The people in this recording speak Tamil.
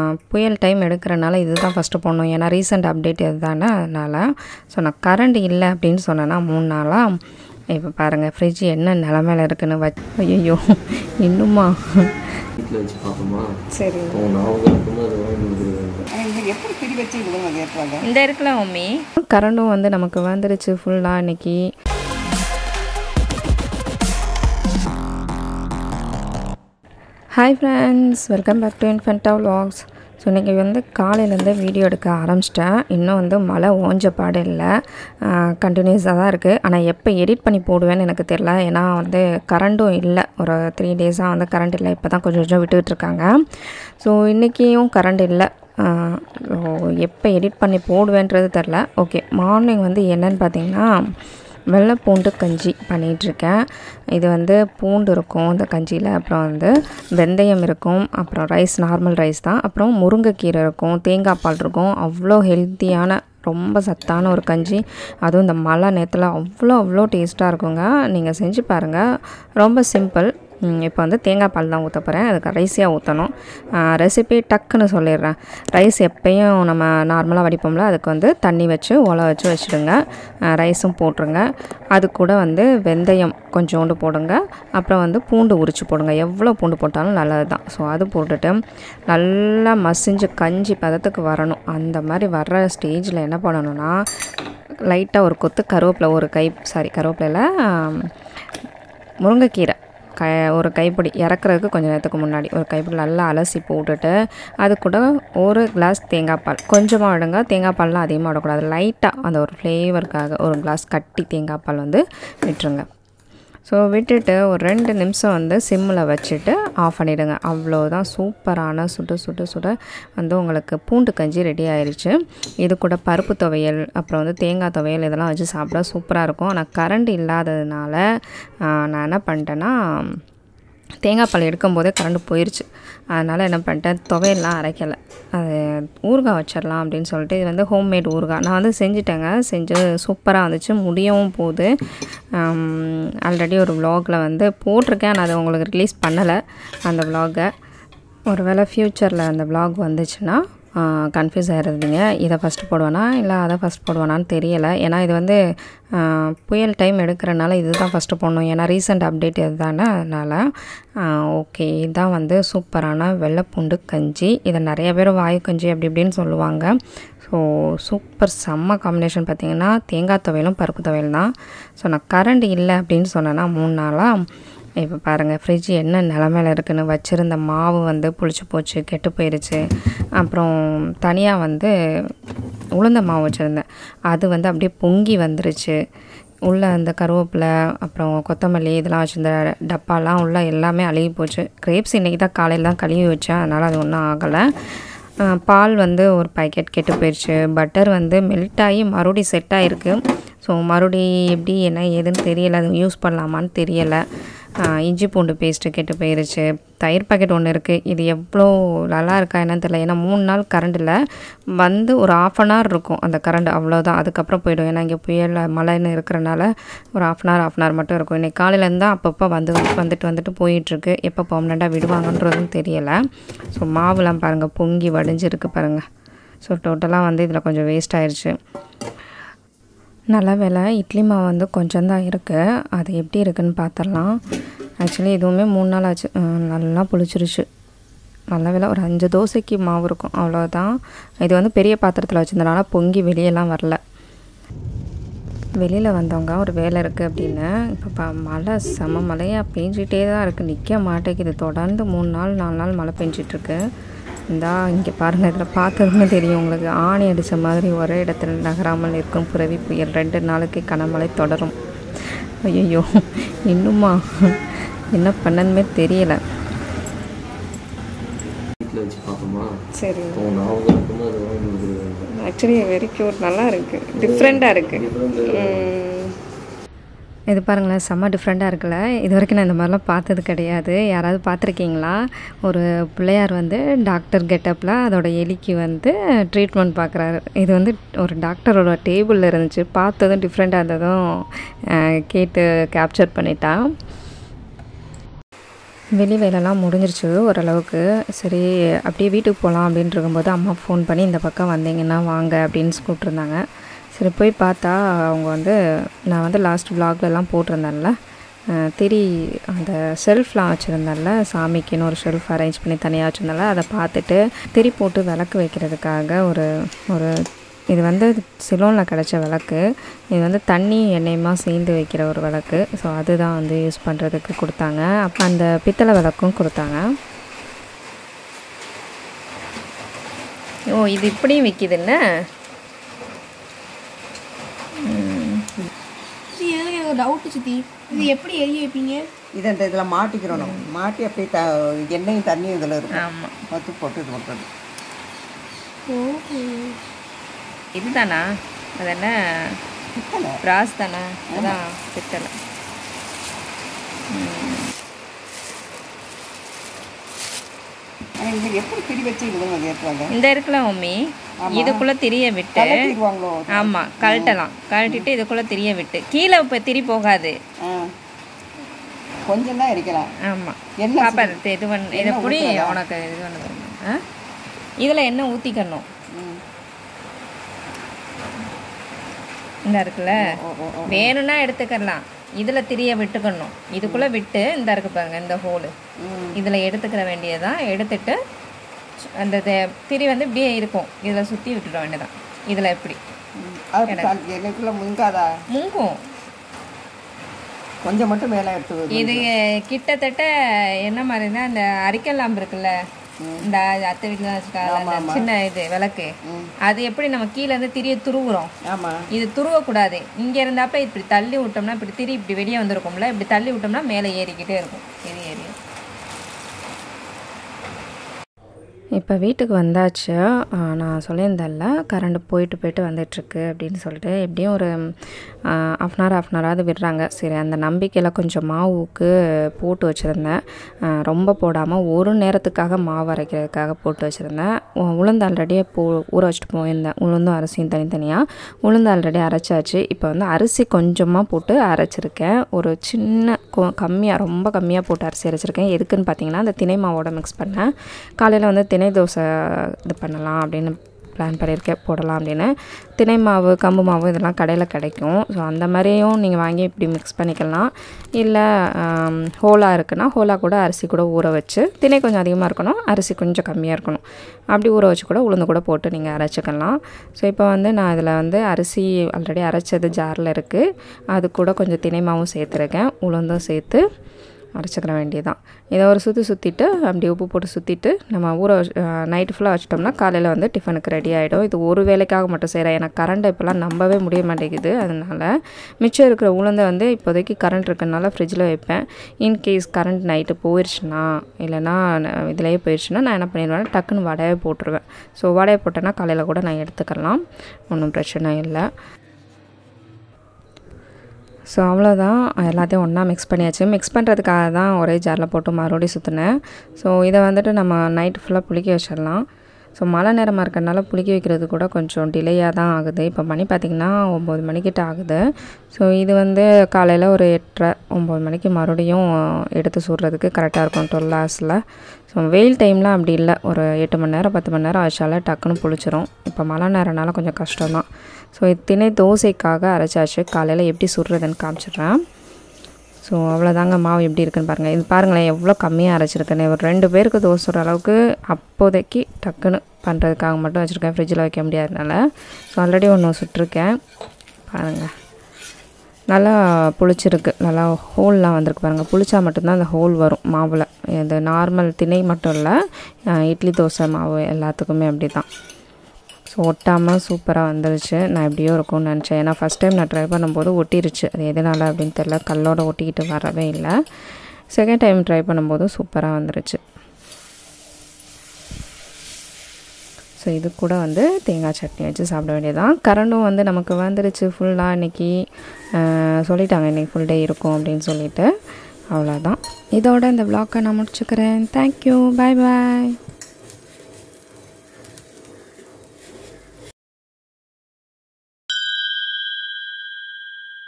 புயல் டைம் எடுக்கிறனால இதுதான் ஃபஸ்ட்டு போடணும் ஏன்னா ரீசெண்ட் அப்டேட் இதுதானே அதனால் ஸோ நான் கரண்ட் இல்லை அப்படின்னு சொன்னேன்னா மூணு நாளாக இப்போ பாருங்கள் ஃப்ரிட்ஜ் என்ன நிலமையில இருக்குன்னு வச் ஐயோ இன்னுமா வீட்டில் வச்சு பார்ப்போமா சரி உன் ஞாபகம் இருக்கும்போது அது வாங்கி கொடுக்குறது இது எப்படி பிடி வச்சு இது பண்ண ஏற்றுவாங்க இந்த இருக்குல்ல மம்மி கரண்டும் வந்து நமக்கு வந்துருச்சு ஃபுல்லாக இன்னைக்கு hi friends welcome back to Infenta vlogs so இன்றைக்கி வந்து காலையிலேருந்து வீடியோ எடுக்க ஆரம்பிச்சிட்டேன் இன்னும் வந்து மழை ஓஞ்ச பாடு இல்லை கண்டினியூஸாக தான் இருக்குது ஆனால் எப்போ எடிட் பண்ணி போடுவேன்னு எனக்கு தெரில ஏன்னா வந்து கரண்ட்டும் இல்லை ஒரு த்ரீ டேஸாக வந்து கரண்ட் இல்லை இப்போ தான் கொஞ்சம் கொஞ்சம் விட்டுக்கிட்டு இருக்காங்க ஸோ இன்றைக்கியும் கரண்ட் இல்லை ஸோ எப்போ எடிட் பண்ணி போடுவேன்றது தெரில ஓகே மார்னிங் வந்து என்னன்னு பார்த்தீங்கன்னா வெள்ளை பூண்டு கஞ்சி பண்ணிகிட்ருக்கேன் இது வந்து பூண்டு இருக்கும் இந்த கஞ்சியில் அப்புறம் வந்து வெந்தயம் இருக்கும் அப்புறம் ரைஸ் நார்மல் ரைஸ் தான் அப்புறம் முருங்கைக்கீரை இருக்கும் தேங்காய் பால் இருக்கும் அவ்வளோ ஹெல்த்தியான ரொம்ப சத்தான ஒரு கஞ்சி அதுவும் இந்த மழை நேரத்தில் அவ்வளோ அவ்வளோ டேஸ்ட்டாக இருக்குங்க நீங்கள் செஞ்சு பாருங்கள் ரொம்ப சிம்பிள் இப்போ வந்து தேங்காய் பால் தான் ஊற்ற போகிறேன் அது கடைசியாக ஊற்றணும் ரெசிபி டக்குன்னு சொல்லிடுறேன் ரைஸ் எப்பயும் நம்ம நார்மலாக வடிப்போம்ல அதுக்கு வந்து தண்ணி வச்சு ஒலை வச்சு வச்சுடுங்க ரைஸும் போட்டுருங்க அது கூட வந்து வெந்தயம் கொஞ்சோண்டு போடுங்க அப்புறம் வந்து பூண்டு உரிச்சு போடுங்க எவ்வளோ பூண்டு போட்டாலும் நல்லது தான் ஸோ அது போட்டுட்டு நல்லா மசிஞ்சு கஞ்சி பதத்துக்கு வரணும் அந்த மாதிரி வர்ற ஸ்டேஜில் என்ன பண்ணணும்னா லைட்டாக ஒரு கொத்து கருவேப்பிலை ஒரு கை சாரி கருவேப்பிலையில் முருங்கைக்கீரை க ஒரு கைப்பிடி இறக்குறதுக்கு கொஞ்சம் நேரத்துக்கு முன்னாடி ஒரு கைப்பிடி நல்லா அலசி போட்டுட்டு அது கூட ஒரு கிளாஸ் தேங்காய் பால் கொஞ்சமாக விடுங்க தேங்காய் பால்லாம் அதிகமாக விடக்கூடாது லைட்டாக அந்த ஒரு ஃப்ளேவருக்காக ஒரு கிளாஸ் கட்டி தேங்காய் பால் வந்து விட்டுருங்க ஸோ விட்டுட்டு ஒரு ரெண்டு நிமிஷம் வந்து சிம்மில் வச்சுட்டு ஆஃப் பண்ணிவிடுங்க அவ்வளோதான் சூப்பரான சுட சுட சுட வந்து உங்களுக்கு பூண்டு கஞ்சி ரெடி ஆயிடுச்சு இது கூட பருப்பு துவையல் அப்புறம் வந்து தேங்காய் துவையல் இதெல்லாம் வச்சு சாப்பிட சூப்பராக இருக்கும் ஆனால் கரண்ட் இல்லாததுனால நான் என்ன பண்ணிட்டேன்னா தேங்காய் பால் எடுக்கும்போதே கரண்ட் போயிடுச்சு அதனால் என்ன பண்ணிட்டேன் துவையெல்லாம் அரைக்கலை அது ஊறுகாய் வச்சிடலாம் அப்படின்னு சொல்லிட்டு இது வந்து ஹோம்மேட் ஊறுகாய் நான் வந்து செஞ்சுட்டேங்க செஞ்சு சூப்பராக வந்துச்சு முடியவும் போகுது ஆல்ரெடி ஒரு வ்ளாகில் வந்து போட்டிருக்கேன் நான் அதை உங்களுக்கு ரிலீஸ் பண்ணலை அந்த வ்ளாகை ஒருவேளை ஃப்யூச்சரில் அந்த வ்ளாக் வந்துச்சுன்னா கன்ஃபியூஸ் ஆகிருந்தீங்க இதை ஃபஸ்ட்டு போடுவேனா இல்லை அதை ஃபஸ்ட் போடுவேனான்னு தெரியலை ஏன்னா இது வந்து புயல் டைம் எடுக்கிறனால இதுதான் ஃபஸ்ட்டு போடணும் ஏன்னா ரீசெண்ட் அப்டேட் இதுதானே அதனால் ஓகே இதுதான் வந்து சூப்பரான வெள்ளைப்பூண்டு கஞ்சி இதை நிறைய பேர் வாயு கஞ்சி அப்படி இப்படின்னு சொல்லுவாங்க ஸோ சூப்பர் செம்ம காம்பினேஷன் பார்த்திங்கன்னா தேங்காய் துவையலும் பருப்பு துவையல் தான் ஸோ நான் கரண்ட் இல்லை அப்படின்னு சொன்னேன்னா மூணு நாளாக இப்போ பாருங்கள் ஃப்ரிட்ஜ் என்ன நிலமையில இருக்குன்னு வச்சுருந்த மாவு வந்து புளிச்சு போச்சு கெட்டு போயிடுச்சு அப்புறம் தனியாக வந்து உளுந்த மாவு வச்சுருந்தேன் அது வந்து அப்படியே பொங்கி வந்துருச்சு உள்ளே அந்த கருவேப்பிலை அப்புறம் கொத்தமல்லி இதெல்லாம் வச்சுருந்த டப்பாலாம் உள்ளே எல்லாமே அழுகி போச்சு கிரேப்ஸ் இன்றைக்கி தான் காலையில் தான் கழுவி வச்சேன் அதனால் அது ஒன்றும் ஆகலை பால் வந்து ஒரு பாக்கெட் கெட்டு போயிடுச்சு பட்டர் வந்து மெல்ட் ஆகி மறுபடியும் செட் ஆகிருக்கு ஸோ மறுபடி எப்படி என்ன ஏதுன்னு தெரியலை அது யூஸ் பண்ணலாமான்னு தெரியலை இஞ்சி பூண்டு பேஸ்ட்டு கெட்டு போயிருச்சு தயிர் பாக்கெட் ஒன்று இருக்குது இது எவ்வளோ நல்லா இருக்கா என்னன்னு தெரியல ஏன்னா மூணு நாள் கரண்ட் இல்லை வந்து ஒரு ஆஃப் அன் ஹவர் இருக்கும் அந்த கரண்ட் அவ்வளோதான் அதுக்கப்புறம் போயிடும் ஏன்னா இங்கே புயல் மழைன்னு இருக்கிறனால ஒரு half an hour half an hour மட்டும் இருக்கும் இன்றைக்கி காலையிலேருந்து தான் அப்பப்போ வந்து வந்துட்டு வந்துட்டு போயிட்டுருக்கு எப்போ பர்மனெண்ட்டாக விடுவாங்கன்றதும் தெரியலை ஸோ மாவுலாம் பாருங்கள் பொங்கி வடிஞ்சிருக்கு பாருங்கள் ஸோ டோட்டலாக வந்து இதில் கொஞ்சம் வேஸ்ட் ஆயிடுச்சு நல்ல வேலை இட்லி மாவு வந்து கொஞ்சம் தான் இருக்குது அது எப்படி இருக்குன்னு பார்த்துடலாம் ஆக்சுவலி இதுவுமே மூணு நாள் ஆச்சு நல்லா புளிச்சிருச்சு நல்ல வேலை ஒரு அஞ்சு தோசைக்கு மாவு இருக்கும் அவ்வளோதான் இது வந்து பெரிய பாத்திரத்தில் வச்சுருந்தனால பொங்கி வெளியெல்லாம் வரல வெளியில் வந்தவங்க ஒரு வேலை இருக்குது அப்படின்னு இப்போ ப மழை செம மழையாக பெஞ்சிட்டே தான் இருக்குது நிற்க மாட்டேங்குது தொடர்ந்து மூணு நாள் நாலு நாள் மழை பெஞ்சிட்ருக்கு இந்தா இங்கே பாருங்கள் இதில் பார்த்ததுமே தெரியும் உங்களுக்கு ஆணி அடித்த மாதிரி ஒரே இடத்துல நகராமல் இருக்கும் புரவி புயல் ரெண்டு நாளைக்கு கனமழை தொடரும் ஐயோ இன்னுமா என்ன பண்ணணுமே தெரியலை வீட்டில் வச்சு பார்ப்போமா சரி உன் ஞாபகம் இருக்கும்போது அது வாங்கி கொடுக்குறது ஆக்சுவலி வெரி க்யூட் நல்லா இருக்குது டிஃப்ரெண்ட்டாக இருக்குது இது பாருங்களேன் செம்ம டிஃப்ரெண்ட்டாக இருக்குல்ல இது வரைக்கும் நான் இந்த மாதிரிலாம் பார்த்தது கிடையாது யாராவது பார்த்துருக்கீங்களா ஒரு பிள்ளையார் வந்து டாக்டர் கெட்டப்பில் அதோட எலிக்கு வந்து ட்ரீட்மெண்ட் பார்க்குறாரு இது வந்து ஒரு டாக்டரோட டேபிளில் இருந்துச்சு பார்த்ததும் டிஃப்ரெண்ட்டாக இருந்ததும் கேட்டு கேப்சர் பண்ணிட்டான் வெளி வேலைலாம் முடிஞ்சிருச்சு ஓரளவுக்கு சரி அப்படியே வீட்டுக்கு போகலாம் அப்படின்னு இருக்கும்போது அம்மா ஃபோன் பண்ணி இந்த பக்கம் வந்தீங்கன்னா வாங்க அப்படின்னு கூப்பிட்ருந்தாங்க சரி போய் பார்த்தா அவங்க வந்து நான் வந்து லாஸ்ட் விலாக்லலாம் போட்டிருந்தேன்ல அஹ், திரி அந்த ஷெல்ஃப்லாம் வச்சுருந்தேன்ல சாமிக்குன்னு ஒரு ஷெல்ஃப் அரேஞ்ச் பண்ணி தனியாக வச்சுருந்தால அதை பார்த்துட்டு திரி போட்டு விளக்கு வைக்கிறதுக்காக ஒரு ஒரு இது வந்து சிலோனில் கிடச்ச விளக்கு இது வந்து தண்ணி எண்ணெயுமா சேர்ந்து வைக்கிற ஒரு விளக்கு ஸோ அதுதான் வந்து யூஸ் பண்ணுறதுக்கு கொடுத்தாங்க அப்போ அந்த பித்தளை விளக்கும் கொடுத்தாங்க ஓ இது இப்படியும் விற்கிதுன்னு இது எனக்கு ஒரு டவுட்டு சித்தி இது எப்படி எரிய வைப்பீங்க இதை இந்த இதில் மாட்டிக்கிறோம் நம்ம மாட்டி அப்படியே த எண்ணெயும் தண்ணியும் இதில் இருக்கும் ஆமாம் பத்து போட்டு இது பண்ணுறது ஓஹோ இதுதானா அது என்ன பித்தளை பிராஸ் தானே அதான் பித்தளை ஆனால் இது எப்படி பிடி வச்சு இதுன்னு கேட்பாங்க இந்த இருக்குல்ல மம்மி இதுக்குள்ளே திரிய விட்டு கலட்டிடுவாங்களோ ஆமாம் கழட்டலாம் கழட்டிட்டு இதுக்குள்ளே திரிய விட்டு கீழே இப்போ திரி போகாது ஆ கொஞ்சம் தான் இருக்கலாம் ஆமாம் என்ன பாப்பா இது இது பண்ண இதை புடி உனக்கு இது பண்ண ஆ இதில் எண்ணெய் ஊற்றிக்கணும் ம். இந்த இருக்குல்ல ஓ ஓ ஓ வேணும்னா எடுத்துக்கலாம் இதில் திரிய விட்டுக்கணும் இதுக்குள்ளே விட்டு இந்த இருக்கு பாருங்க இந்த ஹோலு ம் இதில் எடுத்துக்கிற வேண்டியதான் எடுத்துட்டு அந்த தே- திரி வந்து இப்படியே இருக்கும் இதில் சுற்றி விட்டுட வேண்டியதான் இதில் எப்படி ம். அது த- எனக்குள்ள முங்காதா முங்கும் கொஞ்சம் மட்டும் மேலே எடுத்து வை. இது கிட்டத்தட்ட என்ன மாதிரினா அந்த அரிக்கல் லாம்பு இருக்குல்ல இந்த அத்தை வீட்டில் வச்சுக்காங்க சின்ன இது விளக்கு அது எப்படி நம்ம கீழே இருந்து திரிய துருவுறோம் ஆமாம் இது துருவக்கூடாது இங்கே இருந்தாப்ப இப்படி தள்ளி விட்டோம்னா இப்படி திரி இப்படி வெளியே வந்திருக்கும்ல இப்படி தள்ளி விட்டோம்னா மேலே ஏறிக்கிட்டே இருக்கும் இது ஏறி இப்போ வீட்டுக்கு வந்தாச்சு ஆ, நான் சொல்லியிருந்தேன்ல கரண்ட் போயிட்டு போயிட்டு வந்துட்டுருக்கு அப்படின்னு சொல்லிட்டு எப்படியும் ஒரு half an hour half an ஹவராவது விடுறாங்க சரி அந்த நம்பிக்கையில் கொஞ்சம் மாவுக்கு போட்டு வச்சுருந்தேன் ஆ, ரொம்ப போடாமல் ஒரு நேரத்துக்காக மாவு அரைக்கிறதுக்காக போட்டு வச்சுருந்தேன் உ- உளுந்து ஆல்ரெடியே போ ஊற வச்சுட்டு போயிருந்தேன் உளுந்தும் அரிசியும் தனித்தனியாக உளுந்து ஆல்ரெடி அரைச்சாச்சு இப்போ வந்து அரிசி கொஞ்சமாக போட்டு அரைச்சிருக்கேன் ஒரு சின்ன கொ- கம்மியாக ரொம்ப கம்மியாக போட்டு அரிசி அரைச்சிருக்கேன் எதுக்குன்னு பார்த்தீங்கன்னா அந்த திணை மாவோட மிக்ஸ் பண்ணேன் காலையில் வந்து திணை தோசை இது பண்ணலாம் அப்படின்னு பிளான் பண்ணியிருக்கேன் போடலாம் அப்படின்னு திணை மாவு கம்பு மாவு இதெல்லாம் கடையில் கிடைக்கும் ஸோ அந்த மாதிரியும் நீங்கள் வாங்கி இப்படி மிக்ஸ் பண்ணிக்கலாம் இல்லை ஹோலா இருக்குன்னா ஹோலா கூட அரிசி கூட ஊற வச்சு திணை கொஞ்சம் அதிகமாக இருக்கணும் அரிசி கொஞ்சம் கம்மியாக இருக்கணும் அப்படி ஊற வச்சு கூட உளுந்து கூட போட்டு நீங்கள் அரைச்சிக்கலாம் ஸோ இப்போ வந்து நான் இதில் வந்து அரிசி ஆல்ரெடி அரைச்சது ஜாரில் இருக்குது அது கூட கொஞ்சம் திணை மாவும் சேர்த்துருக்கேன் உளுந்தும் சேர்த்து அரைச்சிக்கிற வேண்டியதான் இதை ஒரு சுற்றி சுற்றிட்டு அப்படி உப்பு போட்டு சுற்றிட்டு நம்ம ஊற நைட்டு ஃபுல்லாக வச்சிட்டோம்னா காலையில் வந்து டிஃபனுக்கு ரெடி ஆகிடும் இது ஒரு வேலைக்காக மட்டும் செய்கிறேன் எனக்கு கரண்ட் இப்போலாம் நம்பவே முடிய மாட்டேங்குது அதனால் மிச்சம் இருக்கிற உளுந்தை வந்து இப்போதைக்கு கரண்ட் இருக்கறனால ஃப்ரிட்ஜில் வைப்பேன் இன்கேஸ் கரண்ட் நைட்டு போயிடுச்சுன்னா இல்லைன்னா இதுலேயே போயிடுச்சுன்னா நான் என்ன பண்ணிடுவேன் டக்குன்னு வடையை போட்டுருவேன் ஸோ வடையை போட்டேன்னா காலையில் கூட நான் எடுத்துக்கலாம் ஒன்றும் பிரச்சனை இல்லை ஸோ அவ்வளோதான் எல்லாத்தையும் ஒன்றா மிக்ஸ் பண்ணியாச்சு மிக்ஸ் பண்ணுறதுக்காக தான் ஒரே ஜாரில் போட்டு மறுபடியும் சுற்றினேன் ஸோ இதை வந்துட்டு நம்ம நைட்டு ஃபுல்லாக புளிக்க வச்சிடலாம் ஸோ மழை நேரமாக இருக்கிறனால புளிக்க வைக்கிறது கூட கொஞ்சம் டிலேயாக தான் ஆகுது இப்போ மணி பார்த்திங்கன்னா ஒம்பது மணிக்கிட்ட ஆகுது ஸோ இது வந்து காலையில் ஒரு எட்டரை ஒம்பது மணிக்கு மறுபடியும் எடுத்து சுடுறதுக்கு கரெக்டாக இருக்கும் டுவெல் ஹவர்ஸில் ஸோ வெயில் டைம்லாம் அப்படி இல்லை ஒரு எட்டு மணி நேரம் பத்து மணி நேரம் ஆச்சாலே டக்குன்னு புளிச்சிரும் இப்போ மழை நேரம்னால கொஞ்சம் கஷ்டம் தான் ஸோ திணை தோசைக்காக அரைச்சாச்சு காலையில் எப்படி சுடுறதுன்னு காமிச்சிடுறேன் ஸோ அவ்வளோதாங்க மாவு எப்படி இருக்குன்னு பாருங்கள் இது பாருங்களேன் எவ்வளோ கம்மியாக அரைச்சிருக்கேன்னு ஒரு ரெண்டு பேருக்கு தோசை சுடுற அளவுக்கு அப்போதைக்கு டக்குன்னு பண்ணுறதுக்காக மட்டும் வச்சுருக்கேன் ஃப்ரிட்ஜில் வைக்க முடியாதனால ஸோ ஆல்ரெடி ஒன்று சுட்டிருக்கேன் பாருங்கள் நல்லா புளிச்சிருக்கு நல்லா ஹோல்லாம் வந்திருக்கு பாருங்கள் புளிச்சா மட்டும்தான் அந்த ஹோல் வரும் மாவில் இது நார்மல் திணை மட்டும் இல்லை அஹ் இட்லி தோசை மாவு எல்லாத்துக்குமே அப்படி தான் ஸோ ஒட்டாமல் சூப்பராக வந்துருச்சு நான் எப்படியோ இருக்கும்னு நினச்சேன் ஏன்னா ஃபஸ்ட் டைம் நான் ட்ரை பண்ணும்போது ஒட்டிருச்சு அது எதனால் அப்படின்னு தெரில கல்லோட ஒட்டிக்கிட்டு வரவே இல்லை செகண்ட் டைம் ட்ரை பண்ணும்போது சூப்பராக வந்துருச்சு ஸோ இது கூட வந்து தேங்காய் சட்னி வச்சு சாப்பிட வேண்டியதான் கரண்டும் வந்து நமக்கு வந்துருச்சு ஃபுல்லாக இன்றைக்கி சொல்லிட்டாங்க இன்றைக்கி ஃபுல் டே இருக்கும் அப்படின்னு சொல்லிட்டு அவ்வளோதான் இதோட இந்த vlog-அ நான் முடிச்சுக்கிறேன் தேங்க்யூ பாய் பாய்